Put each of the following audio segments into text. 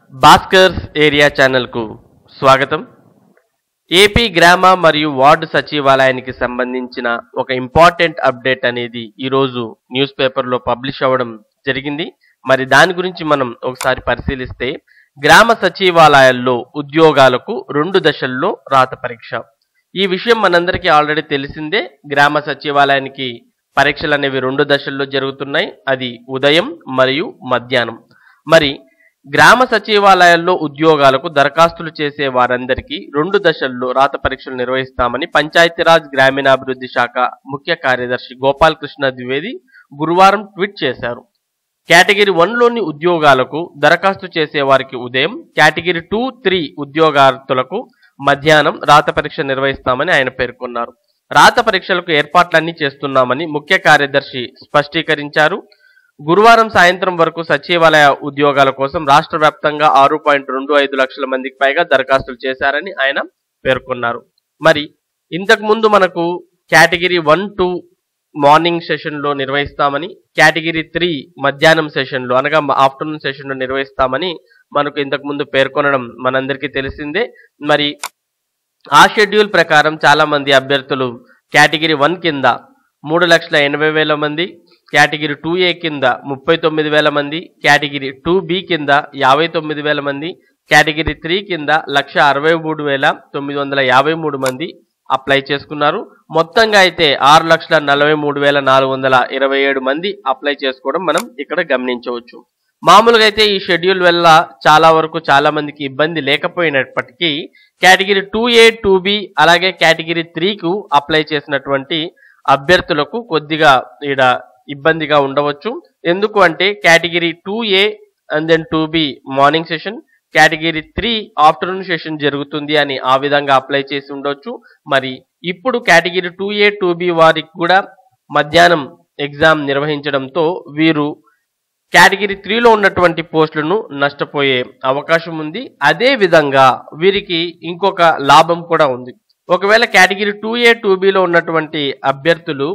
Bhaskar's area ఛానల్కు స్వాగతం AP గ్రామ మరియు వార్డు సచివాలయానికి సంబంధించిన ఒక ఇంపార్టెంట్ అప్డేట్ అనేది ఈరోజు న్యూస్ పేపర్లో పబ్లిష్ అవ్వడం జరిగింది మరి దాని గురించి మనం ఒకసారి పరిశీలిస్తే గ్రామ సచివాలయాల్లో ఉద్యోగాలకు రెండు దశల్లో రాత పరీక్ష ఈ విషయం మనందరికీ ఆల్రెడీ తెలిసిందే గ్రామ సచివాలయానికి పరీక్షలు అనేవి రెండు దశల్లో జరుగుతున్నాయి అది ఉదయం మరియు మధ్యాహ్నం మరి గ్రామ సచివాలయాల్లో ఉద్యోగాలకు దరఖాస్తులు చేసే వారందరికీ రెండు దశల్లో రాత పరీక్షలు నిర్వహిస్తామని పంచాయతీరాజ్ గ్రామీణాభివృద్ధి శాఖ ముఖ్య కార్యదర్శి గోపాలకృష్ణ ద్వివేది గురువారం ట్వీట్ చేశారు కేటగిరీ వన్లోని ఉద్యోగాలకు దరఖాస్తు చేసే వారికి ఉదయం కేటగిరీ టూ త్రీ ఉద్యోగార్థులకు మధ్యాహ్నం రాత పరీక్ష నిర్వహిస్తామని ఆయన పేర్కొన్నారు రాత పరీక్షలకు ఏర్పాట్లన్నీ చేస్తున్నామని ముఖ్య కార్యదర్శి స్పష్టీకరించారు గురువారం సాయంత్రం వరకు సచివాలయ ఉద్యోగాల కోసం రాష్ట్ర వ్యాప్తంగా ఆరు పాయింట్ రెండు ఐదు లక్షల మందికి పైగా దరఖాస్తులు చేశారని ఆయన పేర్కొన్నారు మరి ఇంతకు ముందు మనకు కేటగిరీ వన్ టూ మార్నింగ్ సెషన్లో నిర్వహిస్తామని కేటగిరీ త్రీ మధ్యాహ్నం సెషన్లో అనగా ఆఫ్టర్నూన్ సెషన్లో నిర్వహిస్తామని మనకు ఇంతకు ముందు పేర్కొనడం మనందరికీ తెలిసిందే మరి ఆ షెడ్యూల్ ప్రకారం చాలా మంది అభ్యర్థులు కేటగిరీ వన్ కింద మూడు లక్షల ఎనభై వేల మంది కేటగిరీ టూ ఏ కింద ముప్పై తొమ్మిది వేల మంది కేటగిరీ టూ బి కింద యాభై తొమ్మిది వేల మంది కేటగిరీ త్రీ కింద లక్ష అరవై మూడు వేల తొమ్మిది వందల యాభై మూడు మంది అప్లై చేసుకున్నారు మొత్తంగా అయితే ఆరు లక్షల నలభై మూడు వేల నాలుగు వందల ఇరవై ఏడు మంది అప్లై చేసుకోవడం మనం ఇక్కడ గమనించవచ్చు మామూలుగా అయితే ఈ షెడ్యూల్ వల్ల చాలా వరకు చాలా మందికి ఇబ్బంది లేకపోయినప్పటికీ category two A two B అలాగే కేటగిరీ త్రీకు అప్లై చేసినటువంటి అభ్యర్థులకు కొద్దిగా ఈడ ఇబ్బందిగా ఉండవచ్చు ఎందుకు అంటే category two A and then two B morning session category three afternoon session జరుగుతుంది అని ఆ విధంగా అప్లై చేసి ఉండొచ్చు మరి ఇప్పుడు category two A two B వారికి కూడా మధ్యాహ్నం ఎగ్జామ్ నిర్వహించడంతో వీరు కేటగిరీ త్రీలో ఉన్నటువంటి పోస్టులను నష్టపోయే అవకాశం ఉంది అదే విధంగా వీరికి ఇంకొక లాభం కూడా ఉంది ఒకవేళ కేటగిరీ టూ ఏ టూ బిలో ఉన్నటువంటి అభ్యర్థులు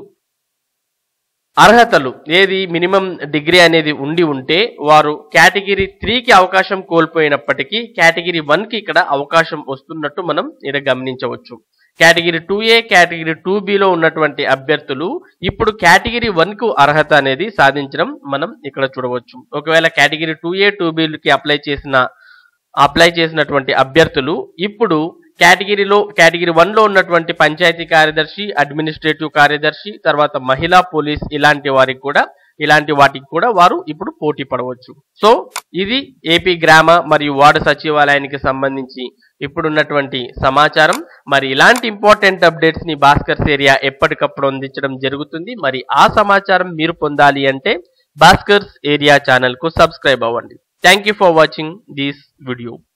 అర్హతలు ఏది మినిమం డిగ్రీ అనేది ఉండి ఉంటే వారు కేటగిరీ త్రీకి అవకాశం కోల్పోయినప్పటికీ కేటగిరీ వన్కి ఇక్కడ అవకాశం వస్తున్నట్టు మనం ఇక్కడ గమనించవచ్చు category two A category two బిలో ఉన్నటువంటి అభ్యర్థులు ఇప్పుడు కేటగిరీ వన్ కు అర్హత అనేది సాధించడం మనం ఇక్కడ చూడవచ్చు ఒకవేళ కేటగిరీ టూ ఏ టూ బికి అప్లై చేసిన అప్లై చేసినటువంటి అభ్యర్థులు ఇప్పుడు కేటగిరీలో కేటగిరీ వన్లో ఉన్నటువంటి పంచాయతీ కార్యదర్శి అడ్మినిస్ట్రేటివ్ కార్యదర్శి తర్వాత మహిళా పోలీస్ ఇలాంటి వారికి కూడా ఇలాంటి వాటికి కూడా వారు ఇప్పుడు పోటీ పడవచ్చు సో ఇది ఏపీ గ్రామ మరియు వార్డు సచివాలయానికి సంబంధించి ఇప్పుడున్నటువంటి సమాచారం మరి ఇలాంటి ఇంపార్టెంట్ అప్డేట్స్ ని భాస్కర్స్ ఏరియా ఎప్పటికప్పుడు అందించడం జరుగుతుంది మరి ఆ సమాచారం మీరు పొందాలి అంటే భాస్కర్స్ ఏరియా ఛానల్ కు సబ్స్క్రైబ్ అవ్వండి thank you for watching this video